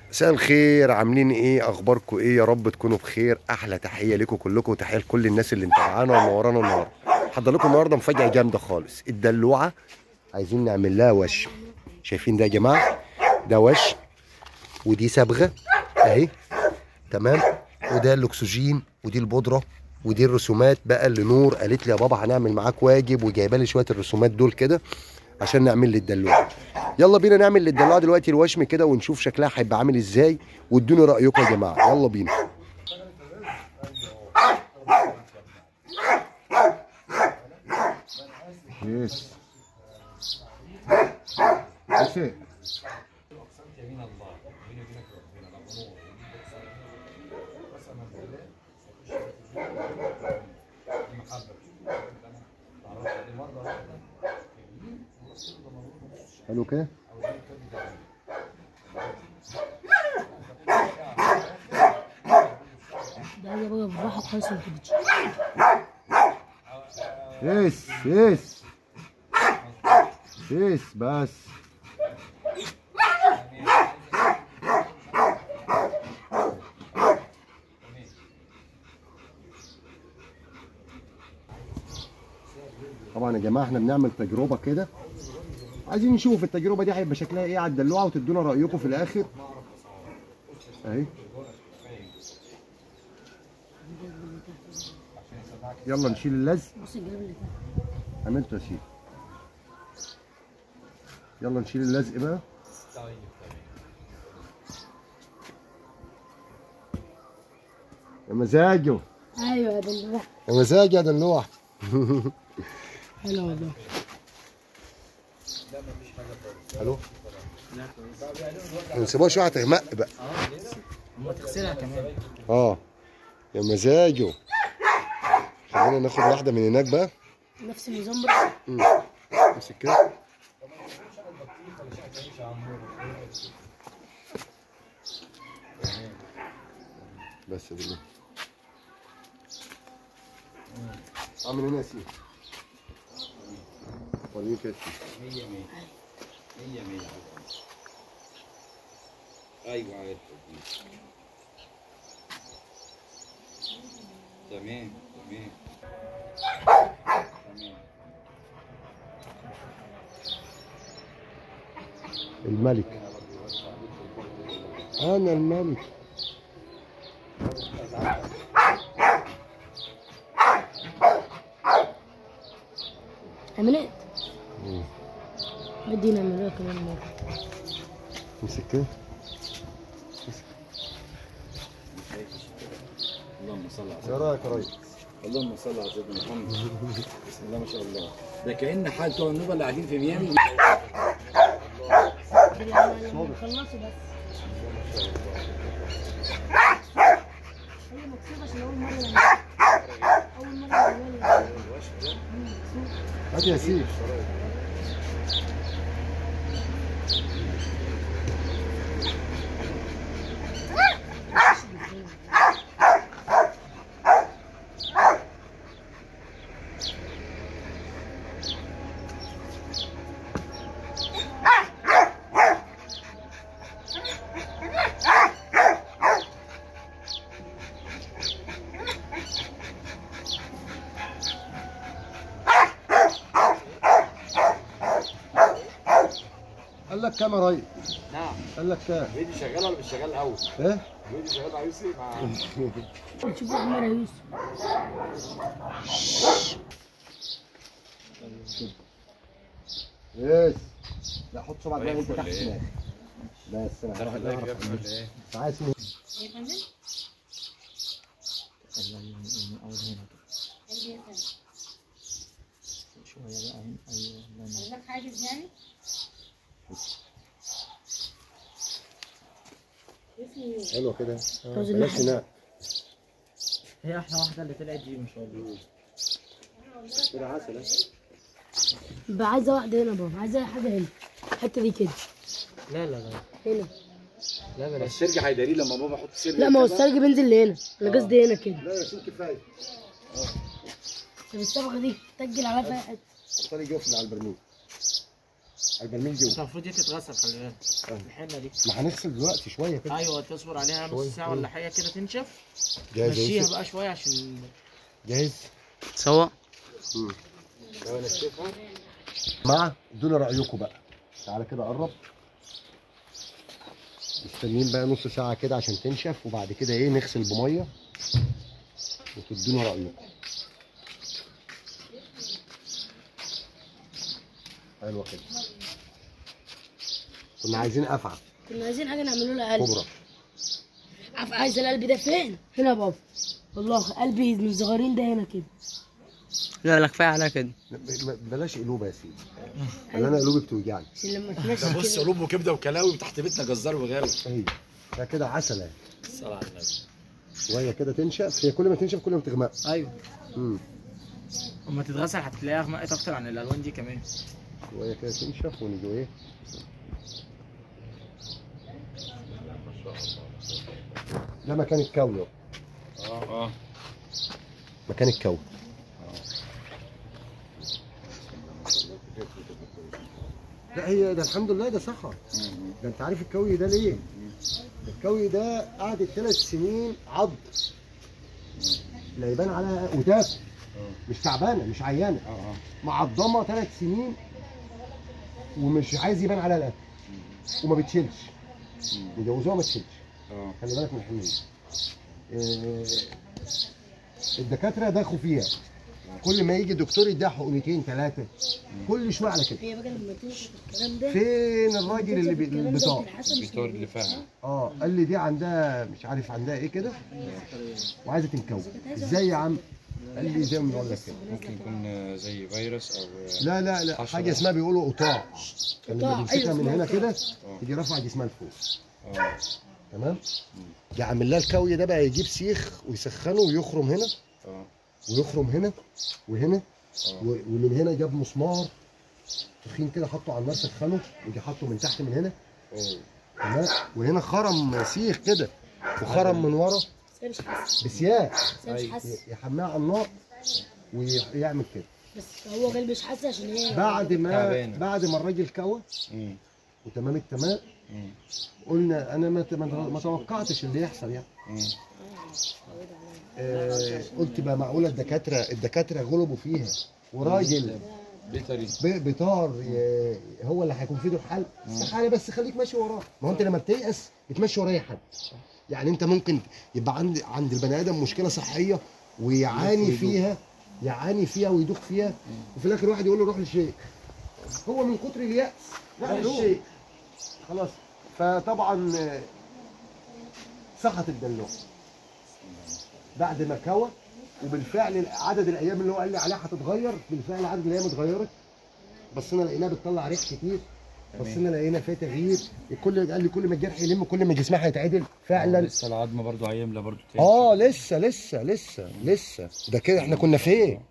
مساء الخير عاملين ايه اخباركم ايه يا رب تكونوا بخير احلى تحيه لكم كلكم وتحيه لكل الناس اللي متابعانا ومنورانا النهارده حضر لكم النهارده مفاجاه جامده خالص الدلوعه عايزين نعمل لها وش شايفين ده يا جماعه ده وش ودي صبغه اهي تمام وده الاكسجين ودي البودره ودي الرسومات بقى اللي نور قالت لي يا بابا هنعمل معاك واجب وجايبه لي شويه الرسومات دول كده عشان نعمل للدلوعه يلا بينا نعمل للدلوعه دلوقتي الوشم كده ونشوف شكلها هيبقى عامل ازاي وادوني رايكم يا جماعه يلا بينا Yes. That's it. حلو كده؟ ده يا بابا بالراحه خالص ما تجيش يس يس يس بس طبعا يا جماعه احنا بنعمل تجربه كده عايزين نشوف التجربه دي هيبقى شكلها ايه على الدلوعه وتدونا رايكم في الاخر اهي يلا نشيل اللزق بص الجلاب اللي تحت عملته يا سيدي يلا نشيل اللزق بقى يا مزاجه ايوه يا دلوع يا مزاج يا دلوع حلو والله الو نسيبوها شويه هتغمق بقى ما تغسلها كمان اه يا مزاجه خلينا ناخد واحده من هناك بقى نفس النظام برضه امسك كده بس بالله اعمل هنا يا سيدي وريني كده يا سيدي. مية مية مية مية ايوه عارف تمام تمام تمام الملك انا الملك عملت مم. ودي نعملها كمان مره امسك كده اللهم صل على ايه سيدنا رايك يا ريس اللهم صل على سيدنا محمد بسم الله ما شاء الله ده كأن حال بتوع النوبة اللي قاعدين في ميامي خلصوا بس هي مكسوبه عشان اول مره نعملها. اول مره نعملها. هات يا سيدي قال لك كام يا ريس نعم قال لك كام فيديو شغال ولا مش شغال الاول؟ ايه فيديو شغال مع يوسف مع نشوف عمر يا يوسف يس لا حط صبعك بقى وانت ولا تحت إيه؟ هناك بس انا عايز اعرف ولا ايه؟ ساعات اسمه يا فندم شوية بقى ايوه الله ينور. لك حاجز يعني اسمي حلوه كده جوز بلاش النحل. هناك هي احلى واحدة اللي طلعت دي ما شاء الله كده عسل ها؟ بقى عايزه واحده هنا بابا عايزه حاجه هنا الحته دي كده لا لا لا هنا لا بلاش السرج هيداريه لما بابا يحط سرج لا ما هو كده. السرج بينزل لهنا انا قصدي هنا كده لا يا سيدي كفايه طب الصبغه دي تسجل على فيها حته حط لي جفن على البرميل البرميل دي بس المفروض دي تتغسل خلي بالك الحنه دي ما هنغسل دلوقتي شويه كده ايوه تصبر عليها شوية. نص ساعه ولا حاجه كده تنشف جاهز يا مشيها يوسف بقى شويه عشان جاهز سوا مع ادونا رايكم بقى تعالى كده قرب مستنيين بقى نص ساعه كده عشان تنشف وبعد كده ايه نغسل بميه وتدونا رايكم حلوه كده كنا عايزين افعى كنا عايزين حاجه نعمله لها قلب كبرى عارف عايز القلب ده فين هنا يا بابا والله قلبي من الصغيرين ده هنا كده لا لا كفايه عليها كده ب- ب- بلاش قلوب يا سيدي لان انا قلوبي بتوجعني عشان لما تمشي ده بص كده قلوب وكبده وكلاوي تحت بيتنا جزار وغاوي ايوه ده كده عسل يعني الصلاه على النبي شويه كده تنشف هي كل ما تنشف كل ما تغمق ايوه امم اما تتغسل هتلاقيها غمقت اكتر عن الالوان دي كمان شويه كده تنشف ونيجي ايه ده مكان الكوي اهو اه اه مكان الكوي لا هي ده الحمد لله ده صحة ده انت عارف الكوي ده ليه؟ الكوي ده قعدت ثلاث سنين عض لا يبان عليها وتاكل مش تعبانه مش عيانه اه معضمه ثلاث سنين ومش عايز يبان عليها الاكل وما بتشيلش يجوزوها ما تشيلش اه خلي بالك من الحمل آه، الدكاتره داخوا فيها كل ما يجي دكتور يديها حقنتين ثلاثه كل شويه على كده هي بقى لما تنشف الكلام ده فين الراجل اللي بي- الكلام ده البطاق بتنحسن مش الدكتور اللي فاهم اه قال لي دي عندها مش عارف عندها ايه كده وعايزه تنكون ازاي يا عم قال لي زي ما بقول لك كده ممكن يكون زي فيروس او لا لا لا حاجه اسمها بيقولوا قطاع لما قطاع، بيمسكها أيوة، من اسمها هنا قطاع. كده تيجي رافعه جسمها لفوق اه تمام يعمل لها الكوي ده بقى يجيب سيخ ويسخنه ويخرم هنا اه ويخرم هنا وهنا و- ومن هنا جاب مسمار تخين كده حطه على النار سخنه ويجي حطه من تحت من هنا اوه تمام وهنا خرم سيخ كده وخرم من ورا بس هي مش حاسس بسياخ بس هي مش حاسس يحميها على النار ويعمل كده بس هو قلبي مش حاسس عشان هي بعد ما تعبانة. بعد ما الراجل كوى امم وتمام التمام امم قلنا انا ما ما ما توقعتش اللي يحصل يعني امم آه قلت بقى معقوله الدكاتره الدكاتره غلبوا فيها وراجل بيطري ب- بطار ي- هو اللي هيكون في ايده الحل استحاله بس خليك ماشي وراه ما هو انت لما بتيأس بتمشي ورا اي حد يعني انت ممكن يبقى عند عند البني ادم مشكله صحيه ويعاني فيها يعاني فيها ويدوخ فيها وفي الاخر واحد يقول له روح للشيخ هو من كتر اليأس راح للشيخ خلاص فطبعا آه، سقط الدلوع بعد ما كوى وبالفعل عدد الايام اللي هو قال لي عليها هتتغير بالفعل عدد الايام اتغيرت بصينا لقيناها بتطلع ريح كتير بصينا لقينا فيها تغيير الكل قال لي كل ما الجرح يلم كل ما جسمها هيتعدل فعلا لسه العظمه برضو هيملى برضو تاني اه لسه لسه لسه لسه ده كده احنا كنا فين